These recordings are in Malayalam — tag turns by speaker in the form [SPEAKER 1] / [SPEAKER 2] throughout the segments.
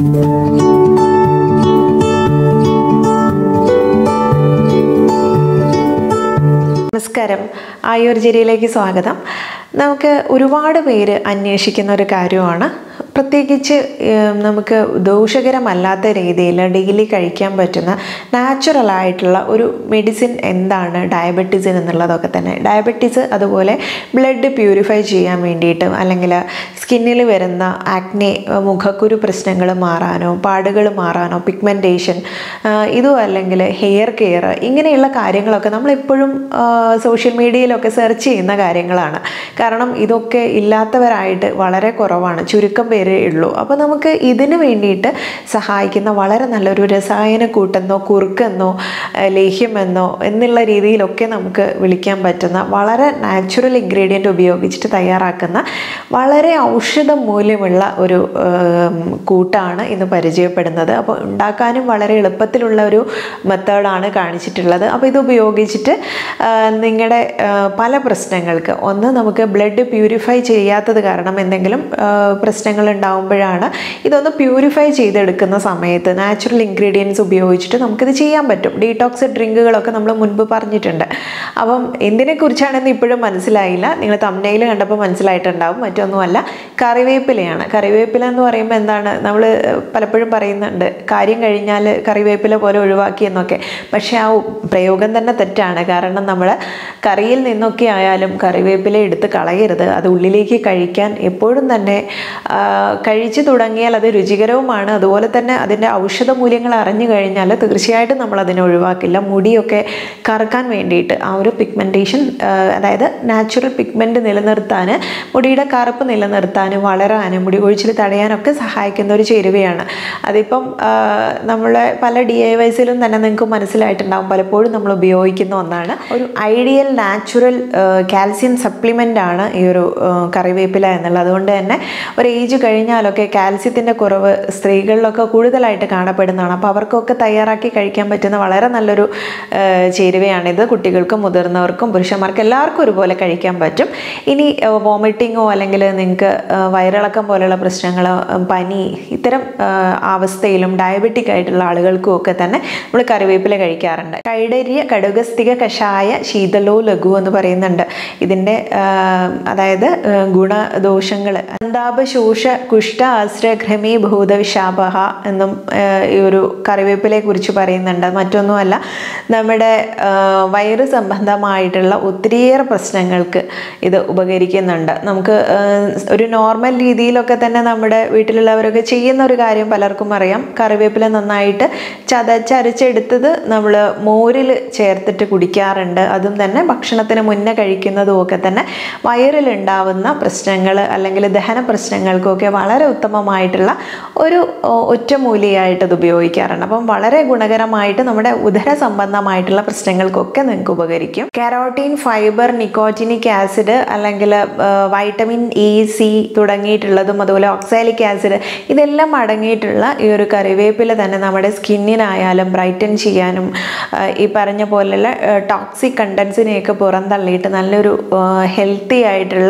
[SPEAKER 1] നമസ്കാരം ആയുർജരിയിലേക്ക് സ്വാഗതം നമുക്ക് ഒരുപാട് പേര് അന്വേഷിക്കുന്ന ഒരു കാര്യമാണ് പ്രത്യേകിച്ച് ഏം, നമുക്ക് ദോഷകരമല്ലാത്ത രീതിയിൽ ഡെയിലി കഴിക്കാൻ പറ്റുന്ന നാച്ചുറൽ ആയിട്ടുള്ള ഒരു മെഡിസിൻ എന്താണ് ഡയബറ്റീസിന് എന്നുള്ളതൊക്കെ തന്നെ ഡയബറ്റീസ് അതുപോലെ ബ്ലഡ് പ്യൂരിഫൈ ചെയ്യാൻ വേണ്ടിയിട്ട് അല്ലെങ്കിൽ സ്കിന്നിൽ വരുന്ന ആക്നെ മുഖക്കുരു പ്രശ്നങ്ങൾ മാറാനോ പാടുകൾ മാറാനോ പിഗ്മെൻറ്റേഷൻ ഇതും അല്ലെങ്കിൽ ഹെയർ കെയർ ഇങ്ങനെയുള്ള കാര്യങ്ങളൊക്കെ നമ്മളെപ്പോഴും സോഷ്യൽ മീഡിയയിലൊക്കെ സെർച്ച് ചെയ്യുന്ന കാര്യങ്ങളാണ് കാരണം ഇതൊക്കെ ഇല്ലാത്തവരായിട്ട് വളരെ കുറവാണ് ചുരുക്കം പേരേ ഉള്ളൂ അപ്പോൾ നമുക്ക് ഇതിന് വേണ്ടിയിട്ട് സഹായിക്കുന്ന വളരെ നല്ലൊരു രസായന കൂട്ടെന്നോ കുറുക്കെന്നോ ഏഹ് ലേഹ്യമെന്നോ എന്നുള്ള രീതിയിലൊക്കെ നമുക്ക് വിളിക്കാൻ പറ്റുന്ന വളരെ നാച്ചുറൽ ഇൻഗ്രീഡിയൻ്റ് ഉപയോഗിച്ചിട്ട് തയ്യാറാക്കുന്ന വളരെ ഔഷധ മൂല്യമുള്ള ഒരു ഏം, കൂട്ടാണ് ഇന്ന് പരിചയപ്പെടുന്നത് അപ്പോൾ ഉണ്ടാക്കാനും വളരെ എളുപ്പത്തിലുള്ള ഒരു മെത്തേഡാണ് കാണിച്ചിട്ടുള്ളത് അപ്പോൾ ഇത് ഉപയോഗിച്ചിട്ട് നിങ്ങളുടെ പല പ്രശ്നങ്ങൾക്ക് ഒന്ന് നമുക്ക് ബ്ലഡ് പ്യൂരിഫൈ ചെയ്യാത്തത് കാരണം എന്തെങ്കിലും പ്രശ്നങ്ങൾ ഉണ്ടാകുമ്പോഴാണ് ഇതൊന്ന് പ്യൂരിഫൈ ചെയ്തെടുക്കുന്ന സമയത്ത് നാച്ചുറൽ ഇൻഗ്രീഡിയൻസ് ഉപയോഗിച്ചിട്ട് നമുക്കിത് ചെയ്യാൻ പറ്റും ഡീടോക്സ് ഡ്രിങ്കുകളൊക്കെ നമ്മൾ മുൻപ് പറഞ്ഞിട്ടുണ്ട് അപ്പം എന്തിനെക്കുറിച്ചാണെന്ന് ഇപ്പോഴും മനസ്സിലായില്ല നിങ്ങൾ തമ്മനയിൽ കണ്ടപ്പോൾ മനസ്സിലായിട്ടുണ്ടാവും മറ്റൊന്നുമല്ല കറിവേപ്പിലയാണ് കറിവേപ്പില എന്ന് പറയുമ്പോൾ എന്താണ് നമ്മൾ പലപ്പോഴും പറയുന്നുണ്ട് കാര്യം കഴിഞ്ഞാൽ കറിവേപ്പില പോലെ ഒഴിവാക്കി എന്നൊക്കെ പക്ഷേ ആ പ്രയോഗം തന്നെ തെറ്റാണ് കാരണം നമ്മൾ കറിയിൽ നിന്നൊക്കെ ആയാലും കറിവേപ്പില എടുത്ത് കളയരുത് അത് ഉള്ളിലേക്ക് കഴിക്കാൻ എപ്പോഴും തന്നെ ആ, കഴിച്ചു തുടങ്ങിയാൽ അത് രുചികരവുമാണ് അതുപോലെ തന്നെ അതിൻ്റെ ഔഷധ മൂല്യങ്ങൾ അറിഞ്ഞു കഴിഞ്ഞാൽ തീർച്ചയായിട്ടും നമ്മൾ അതിനെ ഒഴിവാക്കില്ല മുടിയൊക്കെ കറുക്കാൻ വേണ്ടിയിട്ട് ആ ഒരു പിഗ്മെൻറ്റേഷൻ അതായത് നാച്ചുറൽ പിഗ്മെൻറ്റ് നിലനിർത്താൻ മുടിയുടെ കറുപ്പ് നിലനിർത്താനും വളരാനും മുടി കൊഴിച്ചിൽ തടയാനൊക്കെ സഹായിക്കുന്ന ഒരു ചേരുവയാണ് അതിപ്പം ആ, നമ്മളെ പല ഡി ഐ വൈസിലും തന്നെ നിങ്ങൾക്ക് മനസ്സിലായിട്ടുണ്ടാവും പലപ്പോഴും നമ്മൾ ഉപയോഗിക്കുന്ന ഒന്നാണ് ഒരു ഐഡിയൽ നാച്ചുറൽ കാൽസ്യം സപ്ലിമെൻ്റ് ആണ് ഈ ഒരു ആ, കറിവേപ്പില എന്നുള്ളത് അതുകൊണ്ട് തന്നെ ഒരു ഏജ് കഴിഞ്ഞാലൊക്കെ കാൽസ്യത്തിൻ്റെ കുറവ് സ്ത്രീകളിലൊക്കെ കൂടുതലായിട്ട് കാണപ്പെടുന്നതാണ് അപ്പോൾ അവർക്കൊക്കെ തയ്യാറാക്കി കഴിക്കാൻ പറ്റുന്ന വളരെ നല്ലൊരു ആ, ചേരുവയാണിത് കുട്ടികൾക്കും മുതിർന്നവർക്കും പുരുഷന്മാർക്കും എല്ലാവർക്കും ഒരുപോലെ കഴിക്കാൻ പറ്റും ഇനി വോമിറ്റിങ്ങോ അല്ലെങ്കിൽ നിങ്ങൾക്ക് വയറിളക്കം പോലെയുള്ള പ്രശ്നങ്ങൾ പനി ഇത്തരം ആ, അവസ്ഥയിലും ഡയബറ്റിക് ആയിട്ടുള്ള ആളുകൾക്കും ഒക്കെ തന്നെ നമ്മൾ കറിവേപ്പില കഴിക്കാറുണ്ട് കൈഡര്യ കടുകസ്ഥിക കഷായ ശീതളോ ലഘു എന്ന് പറയുന്നുണ്ട് ഇതിൻ്റെ ആ, അതായത് ഗുണദോഷങ്ങൾ അന്താപശോഷ കുഷ്ഠ ആശ്രഘ്രമി ഭൂതവിഷാപഹ എന്നും ആ, ഈ ഒരു കറിവേപ്പിലയെ കുറിച്ച് പറയുന്നുണ്ട് മറ്റൊന്നുമല്ല നമ്മുടെ ആ, വയറ് സംബന്ധമായിട്ടുള്ള ഒത്തിരിയേറെ പ്രശ്നങ്ങൾക്ക് ഇത് ഉപകരിക്കുന്നുണ്ട് നമുക്ക് ആ, ഒരു നോർമൽ രീതിയിലൊക്കെ തന്നെ നമ്മുടെ വീട്ടിലുള്ളവരൊക്കെ ചെയ്യുന്ന ഒരു കാര്യം പലർക്കും അറിയാം കറിവേപ്പില നന്നായിട്ട് ചതച്ചരച്ചെടുത്തത് നമ്മൾ മോരിൽ ചേർത്തിട്ട് കുടിക്കാറുണ്ട് അതും തന്നെ ഭക്ഷണത്തിന് മുന്നേ കഴിക്കുന്നതും ഒക്കെ തന്നെ വയറിലുണ്ടാവുന്ന പ്രശ്നങ്ങൾ അല്ലെങ്കിൽ ദഹന പ്രശ്നങ്ങൾക്കൊക്കെ വളരെ ഉത്തമമായിട്ടുള്ള ഒരു ഓ, ഒറ്റമൂലിയായിട്ട് ഇത് ഉപയോഗിക്കാറുണ്ട് അപ്പം വളരെ ഗുണകരമായിട്ട് നമ്മുടെ ഉദര സംബന്ധമായിട്ടുള്ള പ്രശ്നങ്ങൾക്കൊക്കെ നിങ്ങൾക്ക് ഉപകരിക്കും കരോട്ടീൻ ഫൈബർ നിക്കോറ്റിനിക് ആസിഡ് അല്ലെങ്കിൽ വൈറ്റമിൻ ഇ സി തുടങ്ങിയിട്ടുള്ളതും അതുപോലെ ഓക്സാലിക് ആസിഡ് ഇതെല്ലാം അടങ്ങിയിട്ടുള്ള ഈ ഒരു കറിവേപ്പില തന്നെ നമ്മുടെ സ്കിന്നിനായാലും ബ്രൈറ്റൻ ചെയ്യാനും ആ, ഈ പറഞ്ഞ പോലെയുള്ള ടോക്സിക് കണ്ടൻസിനെയൊക്കെ പുറന്തള്ളിയിട്ട് നല്ലൊരു ഹെൽത്തി ആയിട്ടുള്ള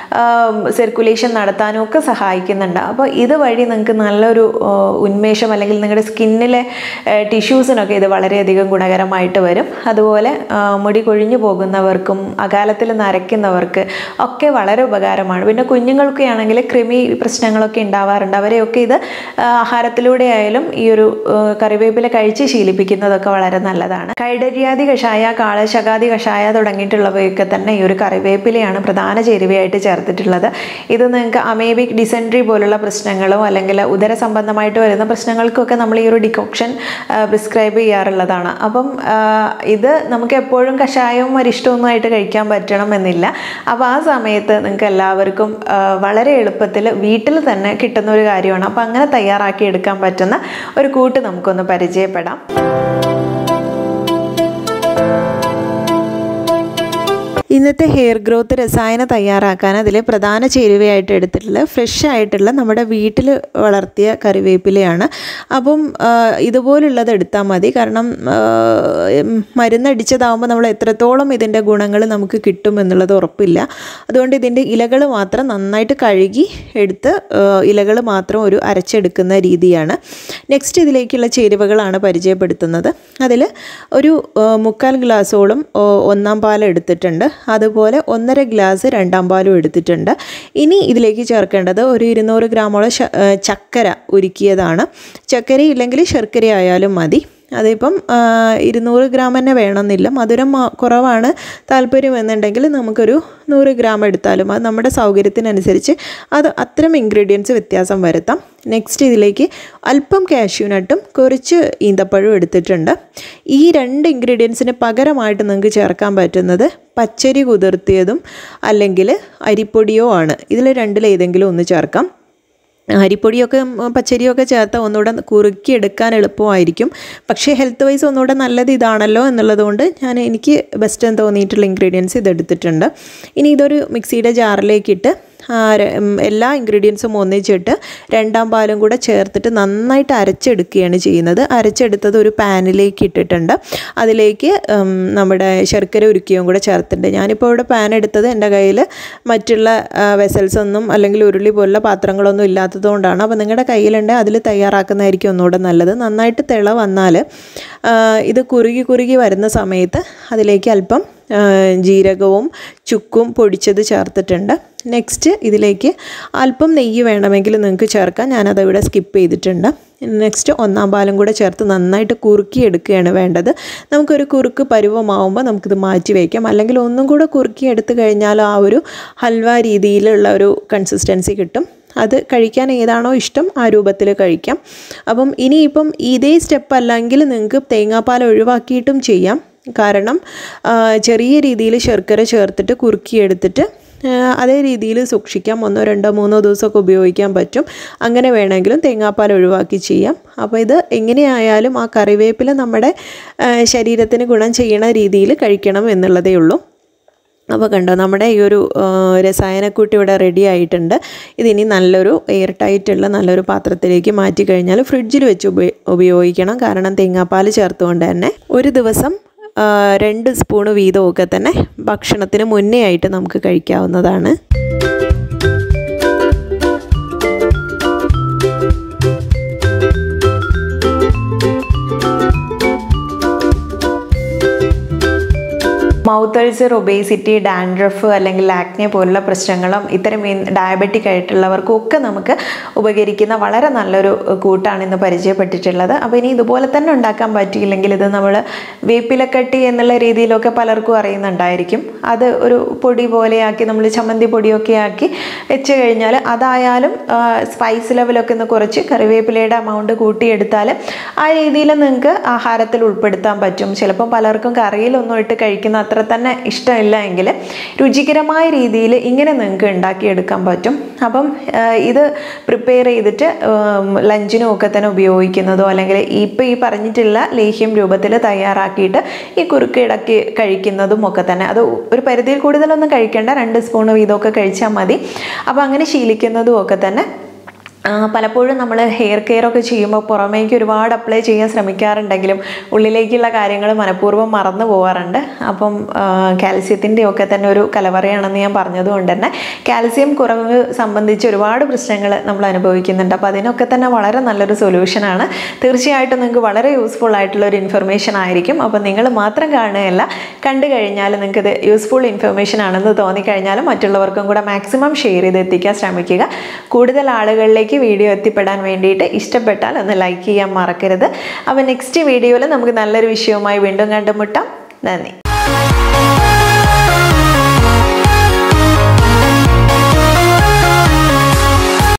[SPEAKER 1] സർക്കുലേഷൻ നടത്താനും ഒക്കെ സഹായിക്കുന്നുണ്ട് അപ്പോൾ ഇതുവഴി നിങ്ങൾക്ക് നല്ലൊരു ആ, ഉന്മേഷം അല്ലെങ്കിൽ നിങ്ങളുടെ സ്കിന്നിലെ ടിഷ്യൂസിനൊക്കെ ഇത് വളരെയധികം ഗുണകരമായിട്ട് വരും അതുപോലെ ആ, മുടി കൊഴിഞ്ഞു പോകുന്നവർക്കും അകാലത്തിൽ നരയ്ക്കുന്നവർക്ക് ഒക്കെ വളരെ ഉപകാരമാണ് പിന്നെ കുഞ്ഞുങ്ങൾക്ക് ആണെങ്കിൽ കൃമി പ്രശ്നങ്ങളൊക്കെ ഉണ്ടാവാറുണ്ട് അവരെയൊക്കെ ഇത് ആ, ആഹാരത്തിലൂടെ ആയാലും ഈ ഒരു ആ, കറിവേപ്പില കഴിച്ച് ശീലിപ്പിക്കുന്നതൊക്കെ വളരെ നല്ലതാണ് കൈഡര്യാദി കഷായ കാളശകാദി കഷായ തുടങ്ങിയിട്ടുള്ളവയൊക്കെ തന്നെ ഈ ഒരു കറിവേപ്പിലയാണ് പ്രധാന ചേരുവയായിട്ട് ചേർത്തിട്ടുള്ളത് ഇത് നിങ്ങൾക്ക് അമേബിക് ഡിസെൻട്രി പോലുള്ള പ്രശ്നങ്ങളോ അല്ലെങ്കിൽ ഉദര സംബന്ധമായിട്ട് വരുന്ന പ്രശ്നങ്ങൾക്കൊക്കെ നമ്മൾ ഈ ഒരു ഡിക്കോക്ഷൻ പ്രിസ്ക്രൈബ് ചെയ്യാറുള്ളതാണ് അപ്പം ആ, ഇത് നമുക്ക് എപ്പോഴും കഷായവും അരിഷ്ടമൊന്നും ആയിട്ട് കഴിക്കാൻ പറ്റണം എന്നില്ല അപ്പോൾ ആ സമയത്ത് നിങ്ങൾക്ക് എല്ലാവർക്കും ആ, വളരെ എളുപ്പത്തിൽ വീട്ടിൽ തന്നെ കിട്ടുന്ന ഒരു കാര്യമാണ് അപ്പോൾ അങ്ങനെ തയ്യാറാക്കി എടുക്കാൻ പറ്റുന്ന ഒരു കൂട്ട് നമുക്കൊന്ന് പരിചയപ്പെടാം ഇന്നത്തെ ഹെയർ ഗ്രോത്ത് രസായനം തയ്യാറാക്കാൻ അതിൽ പ്രധാന ചേരുവയായിട്ട് എടുത്തിട്ടുള്ള ഫ്രഷ് ആയിട്ടുള്ള നമ്മുടെ വീട്ടിൽ വളർത്തിയ കറിവേപ്പിലയാണ് അപ്പം ആ, ഇതുപോലുള്ളത് എടുത്താൽ മതി കാരണം ആ, ഉം, മരുന്നടിച്ചതാകുമ്പോൾ നമ്മൾ എത്രത്തോളം ഇതിൻ്റെ ഗുണങ്ങൾ നമുക്ക് കിട്ടും എന്നുള്ളത് ഉറപ്പില്ല അതുകൊണ്ട് ഇതിൻ്റെ ഇലകൾ മാത്രം നന്നായിട്ട് കഴുകി എടുത്ത് ഇലകൾ മാത്രം ഒരു അരച്ചെടുക്കുന്ന രീതിയാണ് നെക്സ്റ്റ് ഇതിലേക്കുള്ള ചേരുവകളാണ് പരിചയപ്പെടുത്തുന്നത് അതിൽ ഒരു ആ, മുക്കാൽ ഗ്ലാസോളം ഓ, ഒന്നാം പാൽ എടുത്തിട്ടുണ്ട് അതുപോലെ ഒന്നര ഗ്ലാസ് രണ്ടാം പാലും എടുത്തിട്ടുണ്ട് ഇനി ഇതിലേക്ക് ചേർക്കേണ്ടത് ഒരു ഇരുന്നൂറ് ഗ്രാമോളം ശ- ആ, ചക്കര ഉരുക്കിയതാണ് ചക്കര ഇല്ലെങ്കിൽ ശർക്കര ആയാലും മതി അതിപ്പം ആ, ഇരുന്നൂറ് ഗ്രാം തന്നെ വേണമെന്നില്ല മധുരം മാ- കുറവാണ് താല്പര്യം എന്നുണ്ടെങ്കിൽ നമുക്കൊരു നൂറ് ഗ്രാം എടുത്താലും അത് നമ്മുടെ സൗകര്യത്തിനനുസരിച്ച് അത് അത്തരം ഇൻഗ്രീഡിയൻസ് വ്യത്യാസം വരുത്താം നെക്സ്റ്റ് ഇതിലേക്ക് അല്പം കാഷ്യൂനട്ടും കുറച്ച് ഈന്തപ്പഴവും എടുത്തിട്ടുണ്ട് ഈ രണ്ട് ഇൻഗ്രീഡിയൻസിന് പകരമായിട്ട് നിങ്ങൾക്ക് ചേർക്കാൻ പറ്റുന്നത് പച്ചരി കുതിർത്തിയതും അല്ലെങ്കിൽ അരിപ്പൊടിയോ ആണ് ഇതിൽ രണ്ടിലേതെങ്കിലും ഒന്ന് ചേർക്കാം അരിപ്പൊടിയൊക്കെ ഉം, പച്ചരിയൊക്കെ ചേർത്ത് ഒന്നുകൂടെ കുറുക്കി എടുക്കാൻ എളുപ്പമായിരിക്കും പക്ഷേ ഹെൽത്ത് വൈസ് ഒന്നുകൂടെ നല്ലത് ഇതാണല്ലോ എന്നുള്ളത് കൊണ്ട് ഞാൻ എനിക്ക് ബെസ്റ്റ് എന്ന് തോന്നിയിട്ടുള്ള ഇൻഗ്രീഡിയൻസ് ഇതെടുത്തിട്ടുണ്ട് ഇനി ഇതൊരു മിക്സിയുടെ ജാറിലേക്കിട്ട് ആ, ര- ഉം, എല്ലാ ഇൻഗ്രീഡിയൻസും ഒന്നിച്ചിട്ട് രണ്ടാം പാലും കൂടെ ചേർത്തിട്ട് നന്നായിട്ട് അരച്ചെടുക്കുകയാണ് ചെയ്യുന്നത് അരച്ചെടുത്തത് ഒരു പാനിലേക്ക് ഇട്ടിട്ടുണ്ട് അതിലേക്ക് ഉം, നമ്മുടെ ശർക്കര ഉരുക്കിയും കൂടെ ചേർത്തിട്ടുണ്ട് ഞാനിപ്പോൾ ഇവിടെ പാൻ എടുത്തത് എൻ്റെ കയ്യിൽ മറ്റുള്ള വെസൽസ് ഒന്നും അല്ലെങ്കിൽ ഉരുളി പോലുള്ള പാത്രങ്ങളൊന്നും ഇല്ലാത്തതുകൊണ്ടാണ് അപ്പോൾ നിങ്ങളുടെ കയ്യിലുണ്ടെങ്കിൽ അതിൽ തയ്യാറാക്കുന്നതായിരിക്കും ഒന്നുകൂടെ നല്ലത് നന്നായിട്ട് തിള വന്നാൽ ആ, ഇത് കുറുകി കുറുകി വരുന്ന സമയത്ത് അതിലേക്ക് അല്പം ആ, ജീരകവും ചുക്കും പൊടിച്ചത് ചേർത്തിട്ടുണ്ട് നെക്സ്റ്റ് ഇതിലേക്ക് അല്പം നെയ്യ് വേണമെങ്കിൽ നിങ്ങൾക്ക് ചേർക്കാം ഞാനത് ഇവിടെ സ്കിപ്പ് ചെയ്തിട്ടുണ്ട് നെക്സ്റ്റ് ഒന്നാം പാലും കൂടെ ചേർത്ത് നന്നായിട്ട് കുറുക്കി എടുക്കുകയാണ് വേണ്ടത് നമുക്കൊരു കുറുക്ക് പരുവമാവുമ്പോൾ നമുക്കിത് മാറ്റി വയ്ക്കാം അല്ലെങ്കിൽ ഒന്നും കൂടെ കുറുക്കി എടുത്തു കഴിഞ്ഞാൽ ആ ഒരു ഹൽവ രീതിയിലുള്ള ഒരു കൺസിസ്റ്റൻസി കിട്ടും അത് കഴിക്കാൻ ഏതാണോ ഇഷ്ടം ആ രൂപത്തിൽ കഴിക്കാം അപ്പം ഇനിയിപ്പം ഇതേ സ്റ്റെപ്പ് അല്ലെങ്കിൽ നിങ്ങൾക്ക് തേങ്ങാപ്പാൽ ഒഴിവാക്കിയിട്ടും ചെയ്യാം കാരണം ആ, ചെറിയ രീതിയിൽ ശർക്കര ചേർത്തിട്ട് കുറുക്കിയെടുത്തിട്ട് ആ, അതേ രീതിയിൽ സൂക്ഷിക്കാം ഒന്നോ രണ്ടോ മൂന്നോ ദിവസമൊക്കെ ഉപയോഗിക്കാൻ പറ്റും അങ്ങനെ വേണമെങ്കിലും തേങ്ങാപ്പാൽ ഒഴിവാക്കി ചെയ്യാം അപ്പോൾ ഇത് എങ്ങനെയായാലും ആ കറിവേപ്പില നമ്മുടെ ആ, ശരീരത്തിന് ഗുണം ചെയ്യണ രീതിയിൽ കഴിക്കണം എന്നുള്ളതേ ഉള്ളൂ അപ്പോൾ കണ്ടോ നമ്മുടെ ഈ ഒരു ആ, രസായനക്കൂട്ട് ഇവിടെ റെഡി ആയിട്ടുണ്ട് ഇതിനി നല്ലൊരു എയർ ടൈറ്റുള്ള നല്ലൊരു പാത്രത്തിലേക്ക് മാറ്റി കഴിഞ്ഞാൽ ഫ്രിഡ്ജിൽ വെച്ച് ഉപയോ- ഉപയോഗിക്കണം കാരണം തേങ്ങാപ്പാൽ ചേർത്തുകൊണ്ട് തന്നെ ഒരു ദിവസം ആ, രണ്ട് സ്പൂണ് വീതമൊക്കെ തന്നെ ഭക്ഷണത്തിന് മുന്നേ ആയിട്ട് നമുക്ക് കഴിക്കാവുന്നതാണ് മൗത്ത് അൾസർ ഒബേസിറ്റി ഡാൻഡ്രഫ് അല്ലെങ്കിൽ ആക്നെ പോലുള്ള പ്രശ്നങ്ങളും ഇത്തരം ഡയബറ്റിക് ആയിട്ടുള്ളവർക്കും ഒക്കെ നമുക്ക് ഉപകരിക്കുന്ന വളരെ നല്ലൊരു കൂട്ടാണ് ഇന്ന് പരിചയപ്പെട്ടിട്ടുള്ളത് അപ്പോൾ ഇനി ഇതുപോലെ തന്നെ ഉണ്ടാക്കാൻ പറ്റിയില്ലെങ്കിൽ ഇത് നമ്മൾ വേപ്പിലക്കട്ടി എന്നുള്ള രീതിയിലൊക്കെ പലർക്കും അറിയുന്നുണ്ടായിരിക്കും അത് ഒരു പൊടി പോലെയാക്കി നമ്മൾ ചമ്മന്തി പൊടിയൊക്കെ ആക്കി വെച്ച് കഴിഞ്ഞാൽ അതായാലും സ്പൈസ് ലെവലൊക്കെ ഒന്ന് കുറച്ച് കറിവേപ്പിലയുടെ എമൗണ്ട് കൂട്ടിയെടുത്താൽ ആ രീതിയിൽ നിങ്ങൾക്ക് ആഹാരത്തിൽ ഉൾപ്പെടുത്താൻ പറ്റും ചിലപ്പം പലർക്കും കറിയിലൊന്നും ഇട്ട് കഴിക്കുന്ന അത്ര തന്നെ ഇഷ്ടമില്ല എങ്കിൽ രുചികരമായ രീതിയിൽ ഇങ്ങനെ നിങ്ങൾക്ക് ഉണ്ടാക്കിയെടുക്കാൻ പറ്റും അപ്പം ആ, ഇത് പ്രിപ്പയർ ചെയ്തിട്ട് ലഞ്ചിനും ഒക്കെ തന്നെ ഉപയോഗിക്കുന്നതോ അല്ലെങ്കിൽ ഇപ്പം ഈ പറഞ്ഞിട്ടുള്ള ലേഹ്യം രൂപത്തിൽ തയ്യാറാക്കിയിട്ട് ഈ കുറുക്ക് ഇടയ്ക്ക് കഴിക്കുന്നതും ഒക്കെ തന്നെ അത് ഒരു പരിധിയിൽ കൂടുതലൊന്നും കഴിക്കേണ്ട രണ്ട് സ്പൂൺ വീതമൊക്കെ കഴിച്ചാൽ മതി അപ്പോൾ അങ്ങനെ ശീലിക്കുന്നതും ഒക്കെ തന്നെ ആ, പലപ്പോഴും നമ്മൾ ഹെയർ കെയർ ഒക്കെ ചെയ്യുമ്പോൾ പുറമേക്ക് ഒരുപാട് അപ്ലൈ ചെയ്യാൻ ശ്രമിക്കാറുണ്ടെങ്കിലും ഉള്ളിലേക്കുള്ള കാര്യങ്ങൾ മനഃപൂർവ്വം മറന്നു പോകാറുണ്ട് അപ്പം കാൽസ്യത്തിൻ്റെ ഒക്കെ തന്നെ ഒരു കലവറയാണെന്ന് ഞാൻ പറഞ്ഞതുകൊണ്ട് തന്നെ കാൽസ്യം കുറവ് സംബന്ധിച്ച് ഒരുപാട് പ്രശ്നങ്ങൾ നമ്മൾ അനുഭവിക്കുന്നുണ്ട് അപ്പോൾ അതിനൊക്കെ തന്നെ വളരെ നല്ലൊരു സൊല്യൂഷനാണ് തീർച്ചയായിട്ടും നിങ്ങൾക്ക് വളരെ യൂസ്ഫുൾ ആയിട്ടുള്ള ഒരു ഇൻഫർമേഷൻ ആയിരിക്കും അപ്പോൾ നിങ്ങൾ മാത്രം കാണുകയല്ല കണ്ടു കഴിഞ്ഞാൽ നിങ്ങൾക്ക് ഇത് യൂസ്ഫുൾ ഇൻഫർമേഷൻ ആണെന്ന് തോന്നിക്കഴിഞ്ഞാൽ മറ്റുള്ളവർക്കും കൂടെ മാക്സിമം ഷെയർ ചെയ്ത് എത്തിക്കാൻ ശ്രമിക്കുക കൂടുതൽ ആളുകളിലേക്ക് വീഡിയോ എത്തിപ്പെടാൻ വേണ്ടിയിട്ട് ഇഷ്ടപ്പെട്ടാൽ ഒന്ന് ലൈക്ക് ചെയ്യാൻ മറക്കരുത് അപ്പോൾ നെക്സ്റ്റ് വീഡിയോയിൽ നമുക്ക് നല്ലൊരു വിഷയവുമായി വീണ്ടും കണ്ടുമുട്ടാം നന്ദി